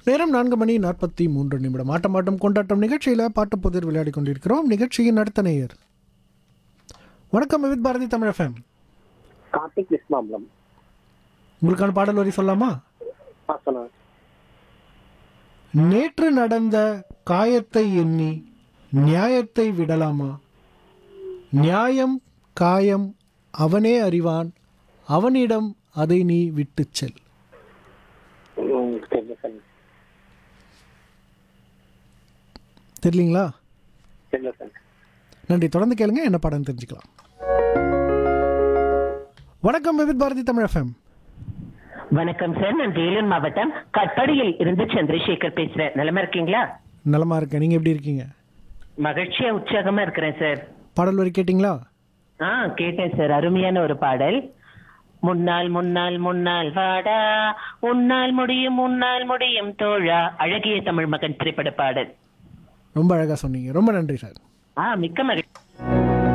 நேரம் நான்கு மணி நாற்பத்தி மூன்று நிமிடம் ஆட்டம் ஆட்டம் கொண்டாட்டம் நிகழ்ச்சியில் பாட்டு புதிர் விளையாடி கொண்டிருக்கிறோம் நிகழ்ச்சியின் அடுத்த நேயர் வணக்கம் வித் பாரதி தமிழ் எஃப்எம் கார்த்திக் விஸ்மாம்பலம் உங்களுக்கான பாடல் வரி சொல்லலாமா ஆ சொல்லுங்க நேற்று நடந்த காயத்தை எண்ணி நியாயத்தை விடலாமா நியாயம் காயம் அவனே அறிவான் அவனிடம் அதை நீ விட்டுச் செல் ம், தெரியல சார் தெரியலீங்களா தெரியல சார் நன்றி தொடர்ந்து கேளுங்க என்ன பாடம் தெரிஞ்சுக்கலாம் வணக்கம் விவித் பாரதி தமிழ் எஃப்எம் வணக்கம் சார் நான் வேலூர் மாவட்டம் கட்படியில் இருந்து சந்திரசேகர் பேசுறேன் நிலமா இருக்கீங்களா நலமா இருக்கேன் நீங்க எப்படி இருக்கீங்க மகிழ்ச்சியா உற்சாகமா இருக்கிறேன் சார் பாடல் வரி கேட்டிங்களா ஆ கேட்டேன் சார் அருமையான ஒரு பாடல் முன்னால் முன்னால் முன்னால் வாடா உன்னால் முடியும் உன்னால் முடியும் தோழா அழகிய தமிழ் மகன் திரைப்பட பாடல் ரொம்ப அழகா சொன்னீங்க ரொம்ப நன்றி சார் ஆ மிக்க மகிழ்ச்சி